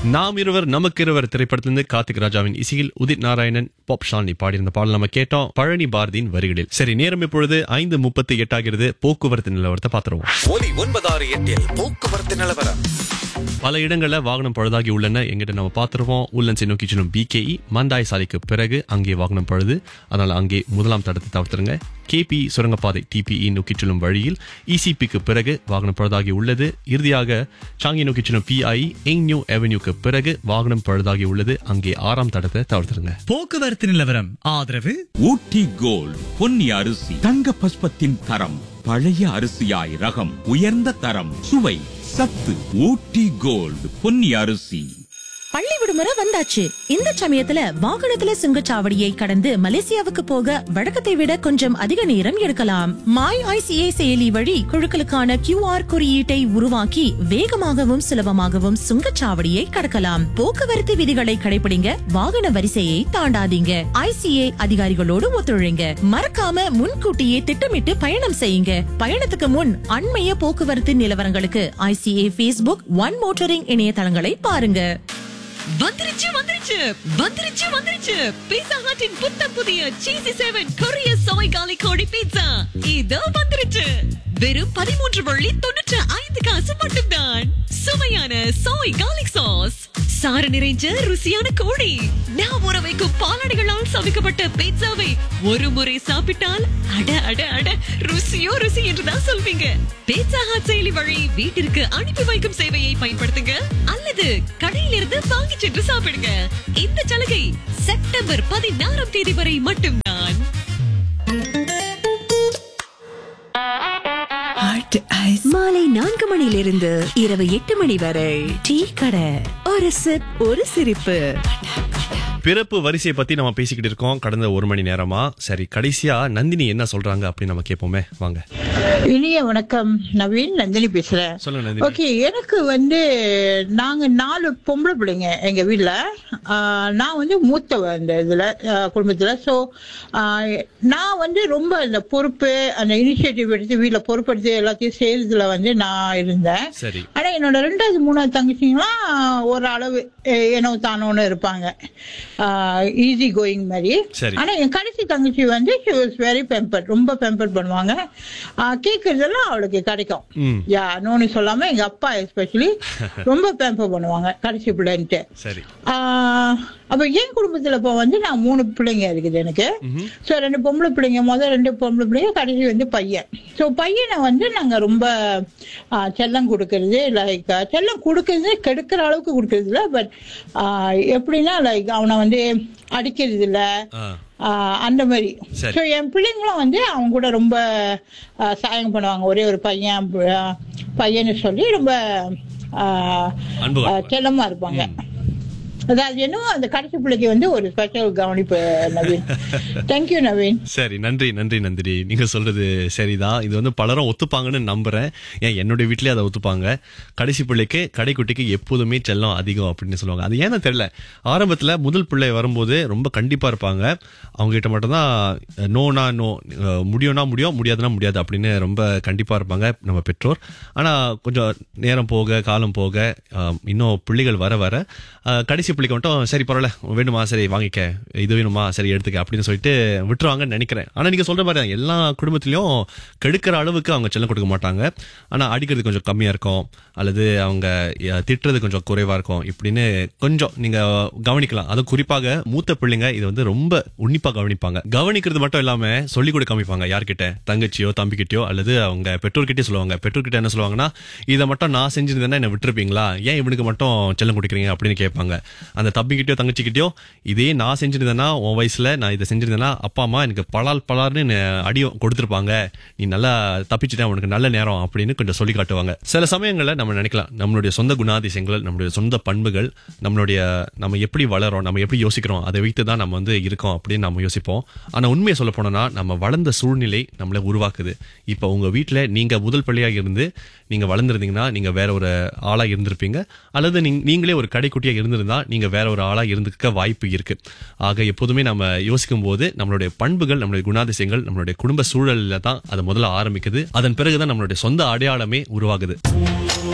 நாம் இருவர் நமக்கு இருவர் திரைப்படத்திலிருந்து கார்த்திக் ராஜாவின் இசையில் உதித் நாராயணன் பாப் ஷாலினி பாடியிருந்த பாடல் நம்ம கேட்டோம் பழனி பாரதியின் வரிகளில் சரி நேரம் இப்பொழுது ஐந்து முப்பத்தி எட்டாகிறது போக்குவரத்து நிலவரத்தை பார்த்துருவோம் ஒலி ஒன்பதாறு எட்டில் போக்குவரத்து நிலவரம் பல இடங்கள்ல வாகனம் பழுதாகி உள்ளன எங்கிட்ட நம்ம பார்த்துருவோம் உள்ளன்சை நோக்கி செல்லும் பிகேஇ மந்தாய் சாலைக்கு பிறகு அங்கே வாகனம் பழுது அதனால அங்கே முதலாம் தடத்தை தவிர்த்துருங்க கேபி சுரங்கப்பாதை டிபிஇ நோக்கி செல்லும் வழியில் இசிபிக்கு பிறகு வாகனம் பழுதாகி உள்ளது இறுதியாக சாங்கி நோக்கி செல்லும் பிஐ எங் நியூ அவென்யூக்கு பிறகு வாகனம் பழுதாகி உள்ளது அங்கே ஆறாம் தடத்தை தவிர்த்துருங்க போக்குவரத்து நிலவரம் ஆதரவு ஊட்டி கோல்ட் பொன்னி அரிசி தங்க பஸ்பத்தின் தரம் பழைய அரிசியாய் ரகம் உயர்ந்த தரம் சுவை சத்து ஊட்டி கோல்ட் பொன்னி அரிசி பள்ளி விடுமுறை வந்தாச்சு இந்த சமயத்துல வாகனத்துல சுங்கச்சாவடியை கடந்து மலேசியாவுக்கு போக வழக்கத்தை விட கொஞ்சம் அதிக நேரம் எடுக்கலாம் மாய் ஐசிஏ செயலி வழி குழுக்களுக்கான கியூஆர் குறியீட்டை உருவாக்கி வேகமாகவும் சுலபமாகவும் சுங்கச்சாவடியை கடக்கலாம் போக்குவரத்து விதிகளை கடைபிடிங்க வாகன வரிசையை தாண்டாதீங்க ஐசிஏ அதிகாரிகளோடு ஒத்துழைங்க மறக்காம முன்கூட்டியே திட்டமிட்டு பயணம் செய்யுங்க பயணத்துக்கு முன் அண்மைய போக்குவரத்து நிலவரங்களுக்கு ஐசிஏ Facebook ஒன் மோட்டரிங் இணையதளங்களை பாருங்க வந்துருச்சு வந்துருச்சு வந்துருச்சு வந்துருச்சு பீட்சா ஹட்டின் புத்த புதிய சீசி செவன் கொரிய சோய் காலி கோழி பீட்சா இதோ வந்துருச்சு வெறும் பதிமூன்று வள்ளி தொண்ணூற்று ஐந்து காசு மட்டும்தான் சுவையான சோய் காலிக் சாஸ் சாறு நிறைஞ்ச ருசியான கோழி நான் ஊற வைக்கும் பாலாடைகளால் சமைக்கப்பட்ட பீட்சாவை ஒரு முறை சாப்பிட்டால் அட அட அட ருசியோ ருசி என்றுதான் சொல்வீங்க பீட்சா ஹாட் செயலி வழி வீட்டிற்கு அனுப்பி வைக்கும் சேவையை பயன்படுத்துங்க அல்லது கடையிலிருந்து வாங்கி சென்று சாப்பிடுங்க இந்த சலுகை செப்டம்பர் பதினாறாம் தேதி வரை மட்டும்தான் மாலை நான்கு மணியிலிருந்து இரவு எட்டு மணி வரை டீ கடை ஒரு சிப் ஒரு சிரிப்பு பிறப்பு வரிசையை பத்தி நம்ம பேசிக்கிட்டு இருக்கோம் கடந்த ஒரு மணி நேரமா சரி கடைசியா நந்தினி என்ன சொல்றாங்க அப்படின்னு நம்ம கேட்போமே வாங்க இனிய வணக்கம் நவீன் நந்தினி பேசுறேன் சொல்லுங்க நந்தினி ஓகே எனக்கு வந்து நாங்க நாலு பொம்பளை பிள்ளைங்க எங்க வீட்ல ஆஹ், நான் வந்து மூத்தவ இந்த இதுல ஆஹ், குடும்பத்துல ஸோ நான் வந்து ரொம்ப இந்த பொறுப்பு அந்த இனிஷியேட்டிவ் எடுத்து வீட்ல பொறுப்பெடுத்து எல்லாத்தையும் செய்யறதுல வந்து நான் இருந்தேன் சரி ஆனா என்னோட ரெண்டாவது மூணாவது தங்கச்சிங்களாம் ஒரு அளவு அஹ், ஏனோ தானோன்னு இருப்பாங்க ஈஸி கோயிங் மாதிரி சரி. ஆனா என் கடைசி தங்கச்சி வந்து she was வெரி பெம்பர் ரொம்ப பெம்பர் பண்ணுவாங்க ஆஹ், கேட்கறதெல்லாம் அவளுக்கு கிடைக்கும் ம். யா நோனி சொல்லாம எங்க அப்பா எஸ்பெஷலி ரொம்ப பெம்பர் பண்ணுவாங்க கடைசி பிள்ளைன்ட்டு சரி ஆஹ், அப்ப என் குடும்பத்துல இப்போ வந்து நான் மூணு பிள்ளைங்க இருக்குது எனக்கு சோ ரெண்டு பொம்பளை பிள்ளைங்க முதல் ரெண்டு பொம்பளை பிள்ளைங்க கடைசி வந்து பையன் சோ பையனை வந்து நாங்க ரொம்ப ஆஹ், செல்லம் கொடுக்கறது லைக் செல்லம் கொடுக்கறது கெடுக்கிற அளவுக்கு கொடுக்கறது இல்ல பட் எப்படின்னா லைக் அவனை வந்து அடிக்கிறது இல்ல ஆ. ஆஹ், அந்த மாதிரி சரி. ஸோ என் பிள்ளைங்களும் வந்து அவங்க கூட ரொம்ப ஆஹ், சாயம் பண்ணுவாங்க ஒரே ஒரு பையன் ஆஹ், பையன்னு சொல்லி ரொம்ப ஆஹ், அன்பு ஆஹ், காட்டுவாங்க. செல்லமா இருப்பாங்க அதாவது என்னவோ அந்த கடைசி பிள்ளைக்கு வந்து ஒரு ஸ்பெஷல் கவனிப்பு நவீன் தேங்க்யூ நவீன் சரி நன்றி நன்றி நந்தினி நீங்க சொல்றது சரிதான் இது வந்து பலரும் ஒத்துப்பாங்கன்னு நம்புறேன் ஏன் என்னுடைய வீட்லயே அதை ஒத்துப்பாங்க கடைசி பிள்ளைக்கு கடைக்குட்டிக்கு எப்போதுமே செல்லம் அதிகம் அப்படின்னு சொல்லுவாங்க அது ஏன்னு தெரியல ஆரம்பத்துல முதல் பிள்ளை வரும்போது ரொம்ப கண்டிப்பா இருப்பாங்க அவங்க கிட்ட மட்டும்தான் நோனா நோ அஹ், முடியும்னா முடியும் முடியாதுன்னா முடியாது அப்படின்னு ரொம்ப கண்டிப்பா இருப்பாங்க நம்ம பெற்றோர் ஆனா கொஞ்சம் நேரம் போக காலம் போக அஹ், இன்னும் பிள்ளைகள் வர வர அஹ், கடைசி பிள்ளைக்கு மட்டும் சரி பரவாயில்ல வேணுமா சரி வாங்கிக்க இது வேணுமா சரி எடுத்துக்க அப்படின்னு சொல்லிட்டு விட்டுருவாங்கன்னு நினைக்கிறேன் ஆனா நீங்க சொல்ற மாதிரி தான், எல்லா குடும்பத்திலயும் கெடுக்கிற அளவுக்கு அவங்க செல்லம் கொடுக்க மாட்டாங்க ஆனா அடிக்கிறது கொஞ்சம் கம்மியா இருக்கும் அல்லது அவங்க அஹ், திட்டுறது கொஞ்சம் குறைவா இருக்கும் இப்படின்னு கொஞ்சம் நீங்க கவனிக்கலாம் அதுவும் குறிப்பாக மூத்த பிள்ளைங்க இது வந்து ரொம்ப உன்னிப்பா கவனிப்பாங்க கவனிக்கிறது மட்டும் இல்லாம சொல்லி கூட காமிப்பாங்க யார்கிட்ட தங்கச்சியோ தம்பிக்கிட்டயோ அல்லது அவங்க பெற்றோர்கிட்டயே சொல்லுவாங்க பெற்றோர்கிட்ட என்ன சொல்லுவாங்கன்னா இதை மட்டும் நான் செஞ்சிருந்தேன்னா என்ன விட்டுருப்பீங்களா ஏன் இவனுக்கு மட்டும் செல்லம் கொடுக்குறீங்க அப்படின்னு கேட்பாங்க அந்த தம்பிக்கிட்டயோ தங்கச்சிக்கிட்டயோ இதே நான் செஞ்சிருந்தேன்னா உன் வயசுல நான் இதை செஞ்சிருந்தேன்னா அப்பா அம்மா எனக்கு பலால் பலார்னு என்னை அடியும் கொடுத்துருப்பாங்க நீ நல்லா தப்பிச்சுட்டேன் உனக்கு நல்ல நேரம் அப்படின்னு கொஞ்சம் சொல்லி காட்டுவாங்க சில சமயங்கள்ல நம்ம நினைக்கலாம் நம்மளுடைய சொந்த குணாதிசயங்கள் நம்மளுடைய சொந்த பண்புகள் நம்மளுடைய நம்ம எப்படி வளரோம் நம்ம எப்படி யோசிக்கிறோம் அதை வைத்து தான் நம்ம வந்து இருக்கோம் அப்படின்னு நம்ம யோசிப்போம் ஆனா உண்மையை சொல்ல போனோம்னா நம்ம வளர்ந்த சூழ்நிலை நம்மளை உருவாக்குது இப்போ உங்க வீட்ல நீங்க முதல் பிள்ளையாக இருந்து நீங்க வளர்ந்துருந்தீங்கன்னா நீங்க வேற ஒரு ஆளா இருந்திருப்பீங்க அல்லது நீங்க- நீங்களே ஒரு கடைக்குட்டியா இருந்திருந்தா நீங்க வேற ஒரு ஆளா இருந்துக்க வாய்ப்பு இருக்கு ஆக எப்போதுமே நம்ம யோசிக்கும் போது நம்மளுடைய பண்புகள் நம்மளுடைய குணாதிசயங்கள் நம்மளுடைய குடும்ப சூழல்ல தான் அது முதல்ல ஆரம்பிக்குது அதன் பிறகுதான் நம்மளுடைய சொந்த அடையாளமே உருவாகுது